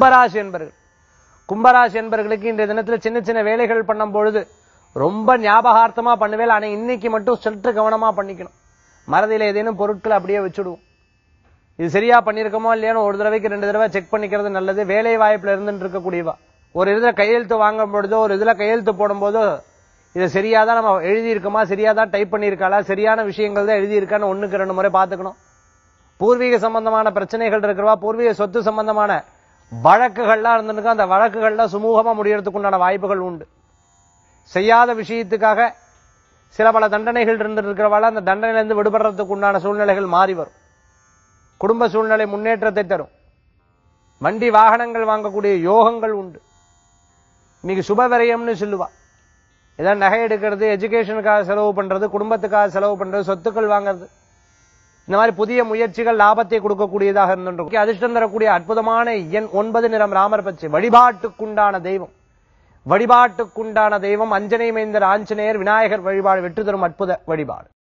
கும்பராசி என்பர்கள் கும்பராசி என்பர்களுக்கு இன்றைய தினத்துல சின்ன சின்ன வேலைகள் பண்ணும் பொழுது ரொம்ப ஞாபகார்த்தமா பண்ணுவேன் ஆனா இன்னைக்கு மட்டும் சற்று கவனமா பண்ணிக்கணும் மறதியில ஏதேனும் பொருட்களை அப்படியே வச்சுடுவோம் இது சரியா பண்ணிருக்கோமோ இல்லையான்னு ஒரு தடவைக்கு ரெண்டு தடவை செக் பண்ணிக்கிறது நல்லது வேலை வாய்ப்புல இருந்துட்டு இருக்கக்கூடியவா ஒரு இதுல கையெழுத்து வாங்கும் பொழுதோ ஒரு இதுல கையெழுத்து போடும்போதோ இது சரியாதான் நம்ம எழுதியிருக்கோமா சரியாதான் டைப் பண்ணியிருக்காளா சரியான விஷயங்கள் தான் எழுதியிருக்கான்னு ஒண்ணுக்கு ரெண்டு முறை பார்த்துக்கணும் பூர்வீக சம்பந்தமான பிரச்சனைகள் இருக்கிறவா பூர்வீக சொத்து சம்பந்தமான வழக்குகள்லாம் இருந்திருக்கும் அந்த வழக்குகள்லாம் சுமூகமா முடியறதுக்கு உண்டான வாய்ப்புகள் உண்டு செய்யாத விஷயத்துக்காக சில பல தண்டனைகள் இருந்திருக்கிறவாள் அந்த தண்டனையிலிருந்து விடுபடுறதுக்கு உண்டான சூழ்நிலைகள் மாறி வரும் குடும்ப சூழ்நிலை முன்னேற்றத்தை தரும் வண்டி வாகனங்கள் வாங்கக்கூடிய யோகங்கள் உண்டு இன்னைக்கு சுப விரயம்னு சொல்லுவா ஏதாவது நகை எடுக்கிறது எஜுகேஷனுக்காக செலவு பண்றது குடும்பத்துக்காக செலவு பண்றது சொத்துக்கள் வாங்குறது இந்த மாதிரி புதிய முயற்சிகள் லாபத்தை கொடுக்கக்கூடியதாக இருந்திருக்கும் அதிர்ஷ்டம் தரக்கூடிய அற்புதமான எண் ஒன்பது நிறம் ராமர் பச்சை வழிபாட்டுக்குண்டான தெய்வம் வழிபாட்டுக்குண்டான தெய்வம் அஞ்சனை மைந்தர் ஆஞ்சநேயர் விநாயகர் வழிபாடு வெற்றி தரும் அற்புத வழிபாடு